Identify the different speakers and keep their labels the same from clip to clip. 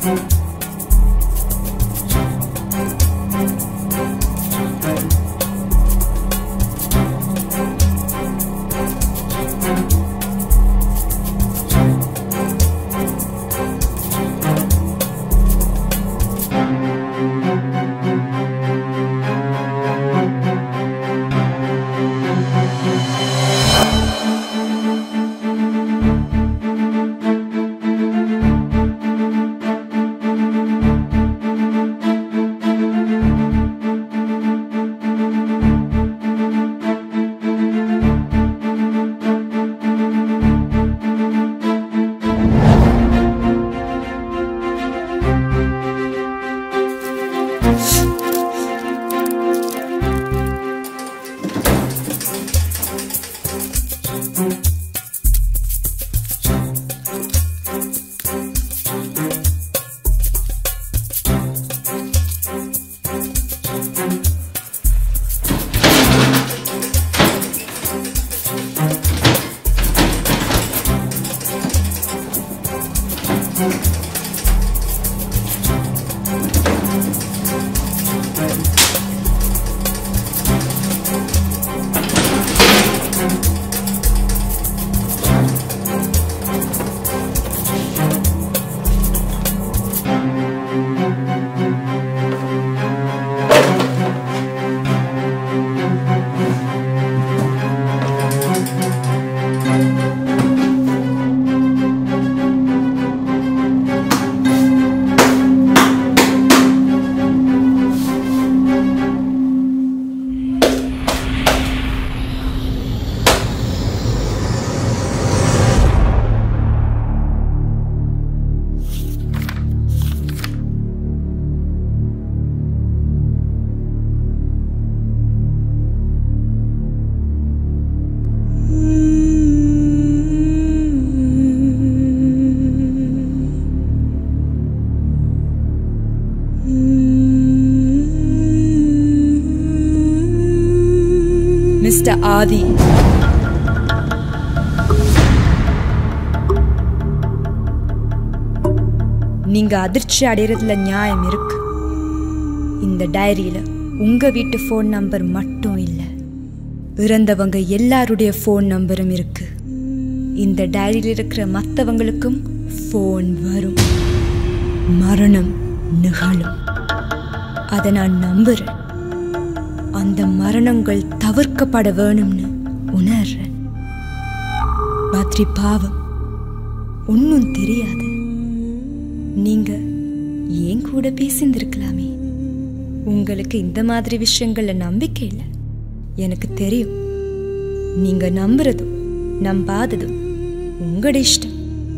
Speaker 1: mister ஆதி நீங்க அதிர்ச்சி அடைறதுல நியாயம் இருக்கு இந்த டைரியில உங்க வீட்டு ஃபோன் நம்பர் மட்டும் இல்ல இறந்தவங்க எல்லாருடைய ஃபோன் நம்பரும் இருக்கு இந்த டைரியில் இருக்கிற மற்றவங்களுக்கும் ஃபோன் வரும் மரணம் நிகழும் அதை நான் நம்புறேன் அந்த மரணங்கள் தவிர்க்கப்பட வேணும்னு உணர்றேன் பத்ரி பாவம் ஒன்னும் தெரியாது நீங்க ஏன் கூட பேசிந்திருக்கலாமே உங்களுக்கு இந்த மாதிரி விஷயங்கள்ல நம்பிக்கை இல்லை எனக்கு தெரியும் நீங்க நம்புறதும் நம்பாததும் உங்களோட இஷ்டம்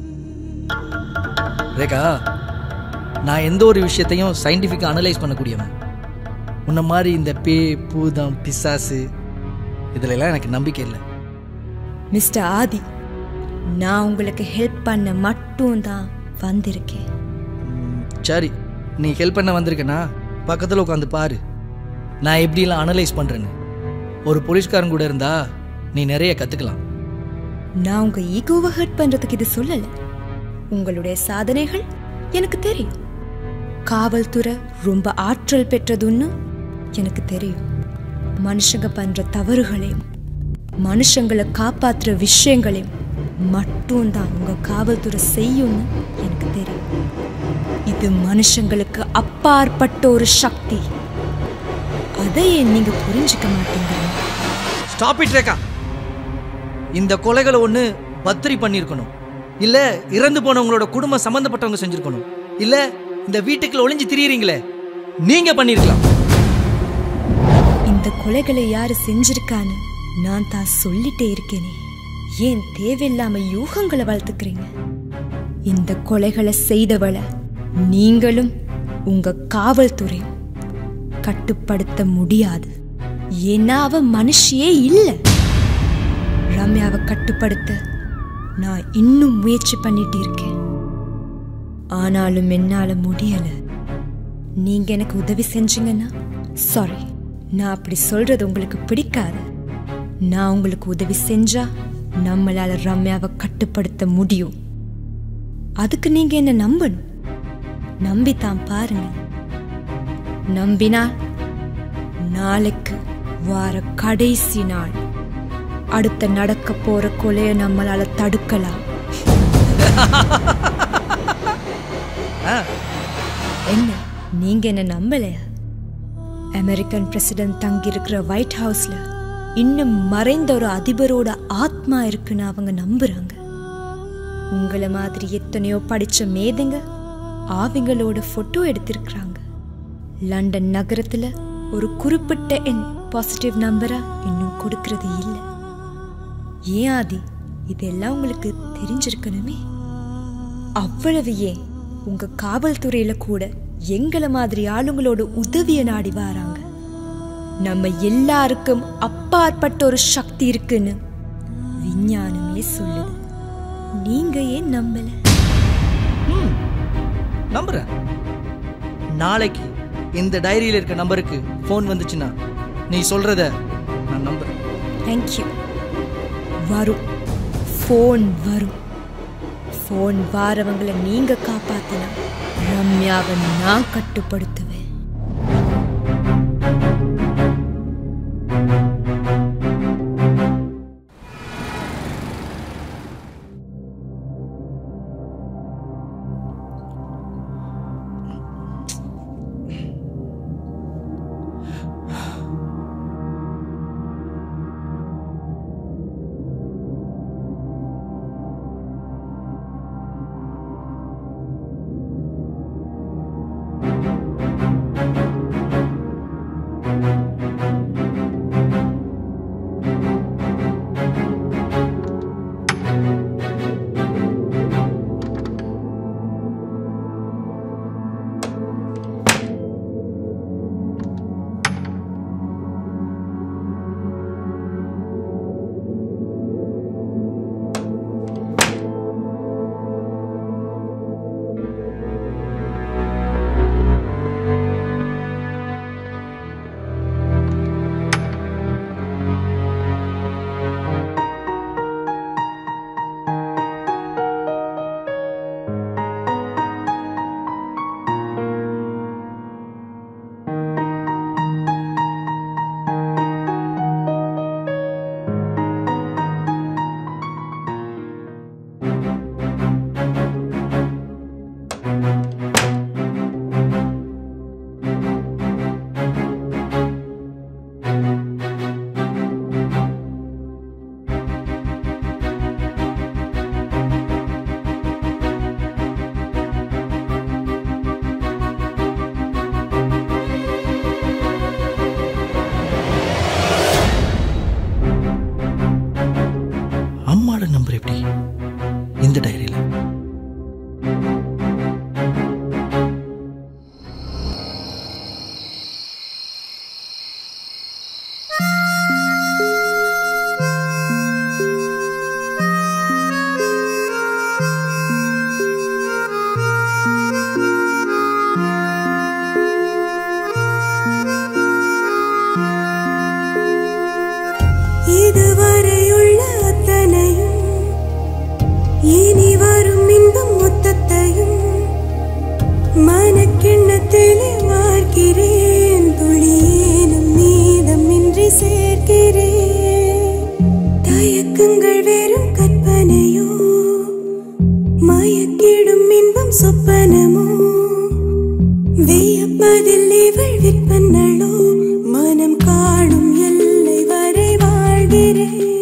Speaker 2: ரேகா நான் எந்த ஒரு விஷயத்தையும் சயின்டிஃபிக்காக அனலைஸ் பண்ணக்கூடியவன் உன்ன மாதிரி இந்த பே பூதம் பிசாசு இதுல எல்லாம் எனக்கு நம்பிக்கை இல்லை
Speaker 1: மிஸ்டர் ஆதி நான் உங்களுக்கு ஹெல்ப் பண்ண மட்டும் தான் வந்திருக்கேன்
Speaker 2: ம், சரி நீ ஹெல்ப் பண்ண வந்திருக்கனா பக்கத்தில் உட்காந்து பாரு நான் எப்படிலாம் அனலைஸ் பண்ணுறேன்னு ஒரு போலீஸ்காரன் கூட இருந்தா நீ நிறைய கற்றுக்கலாம்
Speaker 1: நான் உங்க ஈகோவை ஹர்ட் பண்றதுக்கு இது சொல்லல உங்களுடைய சாதனைகள் எனக்கு தெரியும் காவல்துறை ரொம்ப ஆற்றல் பெற்றதுன்னு எனக்கு தெரியும் மனுஷங்க பண்ற தவறுகளையும் மனுஷங்களை காப்பாத்துற விஷயங்களையும் மட்டும்தான் உங்க காவல்துறை செய்யும்னு எனக்கு தெரியும் இது மனுஷங்களுக்கு அப்பாற்பட்ட ஒரு சக்தி அதை ஏன் நீங்க புரிஞ்சுக்க மாட்டேங்கிறீங்க
Speaker 2: ஸ்டாப் இட் ரேகா இந்த கொலைகளை ஒன்று பத்திரி பண்ணியிருக்கணும் இல்லை இறந்து போனவங்களோட குடும்பம் சம்மந்தப்பட்டவங்க செஞ்சுருக்கணும் இல்லை இந்த வீட்டுக்குள்ள ஒளிஞ்சு திரியுறீங்களே நீங்கள் பண்ணியிருக்கலாம்
Speaker 1: இந்த கொலைகளை யாரு செஞ்சிருக்கான்னு நான் தான் சொல்லிட்டே இருக்கேனே ஏன் தேவையில்லாம யூகங்களை வளர்த்துக்கிறீங்க இந்த கொலைகளை செய்தவளை நீங்களும் உங்க காவல்துறையும் கட்டுப்படுத்த முடியாது ஏன்னா அவ மனுஷியே இல்ல ரம்யாவை கட்டுப்படுத்த நான் இன்னும் முயற்சி பண்ணிட்டு இருக்கேன் ஆனாலும் என்னால முடியல நீங்க எனக்கு உதவி செஞ்சீங்கன்னா சாரி நான் அப்படி சொல்றது உங்களுக்கு பிடிக்காது நான் உங்களுக்கு உதவி செஞ்சா நம்மளால ரம்யாவை கட்டுப்படுத்த முடியும் அதுக்கு நீங்க என்ன நம்பணும் நம்பித்தான் பாருங்க நம்பினால் நாளைக்கு வார கடைசி நாள் அடுத்த நடக்க போற கொலைய நம்மளால தடுக்கலாம்
Speaker 2: ஆ
Speaker 1: என்ன நீங்க என்ன நம்பலையா அமெரிக்கன் பிரசிடென்ட் தங்கியிருக்கிற ஒயிட் ஹவுஸ்ல இன்னும் மறைந்த ஒரு அதிபரோட ஆத்மா இருக்குன்னு அவங்க நம்புறாங்க உங்கள மாதிரி எத்தனையோ படிச்ச மேதைங்க ஆவிங்களோட போட்டோ எடுத்திருக்கிறாங்க லண்டன் நகரத்துல ஒரு குறிப்பிட்ட எண் பாசிட்டிவ் நம்பரா இன்னும் கொடுக்கறது இல்லை ஏன் ஆதி இதெல்லாம் உங்களுக்கு தெரிஞ்சிருக்கணுமே அவ்வளவு ஏன் உங்க காவல்துறையில கூட எங்கள மாதிரி ஆளுங்களோட உதவிய நாடி வராங்க நம்ம எல்லாருக்கும் அப்பாற்பட்ட ஒரு சக்தி இருக்குன்னு விஞ்ஞானமே சொல்லுது நீங்க ஏன் நம்பல
Speaker 2: ம் நம்புறேன் நாளைக்கு இந்த டைரியில் இருக்க நம்பருக்கு ஃபோன் வந்துச்சுன்னா நீ சொல்றத நான் நம்புறேன்
Speaker 1: தேங்க்யூ வரும் ஃபோன் வரும் ஃபோன் வாரவங்களை நீங்க காப்பாத்தினா ரம்யாவை நான் கட்டுப்படுத்துவேன்
Speaker 2: அம்மாவோட நம்பர் எப்படி இந்த டைரியில்
Speaker 3: இதுவரையுள்ள அத்தனையும் இனி வரும் இன்பம் மொத்தத்தையும் மனக்கிண்ணத்திலே வார்க்கிறேன் துளியேனும் மீதம் இன்றி சேர்க்கிறேன் தயக்கங்கள் வெறும் கற்பனையோ மயக்கிடும் இன்பம் சொப்பனமோ